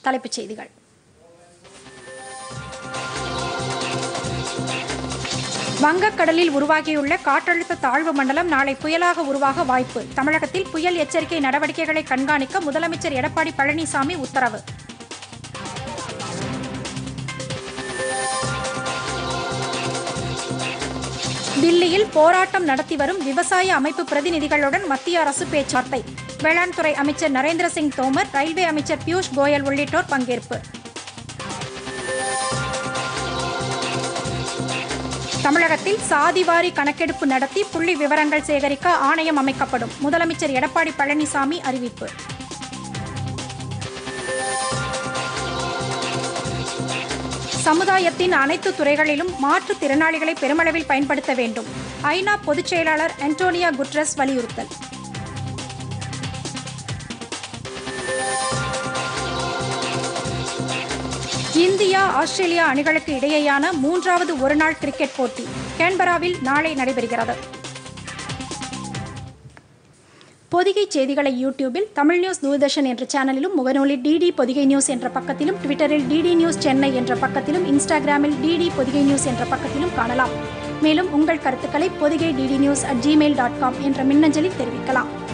தலைப்புச் செய்திகள் வங்கக்கடலில் உருவாகியுள்ள காற்றழுத்த தாழ்வு மண்டலம் நாளை புயலாக உருவாக வாய்ப்பு தமிழகத்தில் புயல் எச்சரிக்கை நடவடிக்கைகளை கண்காணிக்க முதலமைச்சர் எடப்பாடி பழனிசாமி உத்தரவு தில்லியில் போராட்டம் நடத்தி வரும் விவசாய அமைப்பு பிரதிநிதிகளுடன் மத்திய அரசு பேச்சுவார்த்தை வேளாண் துறை அமைச்சர் நரேந்திர சிங் தோமர் ரயில்வே அமைச்சர் பியூஷ் கோயல் உள்ளிட்டோர் பங்கேற்பு தமிழகத்தில் சாதிவாரி கணக்கெடுப்பு நடத்தி புள்ளி விவரங்கள் சேகரிக்க ஆணையம் அமைக்கப்படும் முதலமைச்சர் எடப்பாடி பழனிசாமி அறிவிப்பு சமுதாயத்தின் அனைத்து துறைகளிலும் மாற்றுத் திறனாளிகளை பெருமளவில் பயன்படுத்த வேண்டும் ஐநா பொதுச் செயலாளர் அன்டோனியா குட்ரஸ் வலியுறுத்தல் இந்தியா ஆஸ்திரேலியா அணிகளுக்கு இடையேயான மூன்றாவது ஒருநாள் கிரிக்கெட் போட்டி கேன்பராவில் நாளை நடைபெறுகிறது பொதிகை செய்திகளை யூடியூபில் தமிழ் நியூஸ் தூர்தர்ஷன் என்ற சேனலிலும் முகநூலில் டிடி பொதிகை நியூஸ் என்ற பக்கத்திலும் ட்விட்டரில் டிடி நியூஸ் சென்னை என்ற பக்கத்திலும் இன்ஸ்டாகிராமில் டிடி பொதிகை நியூஸ் என்ற பக்கத்திலும் காணலாம் மேலும் உங்கள் கருத்துக்களை Podhigai DD news at Gmail dot com என்ற மின்னஞ்சலில் தெரிவிக்கலாம்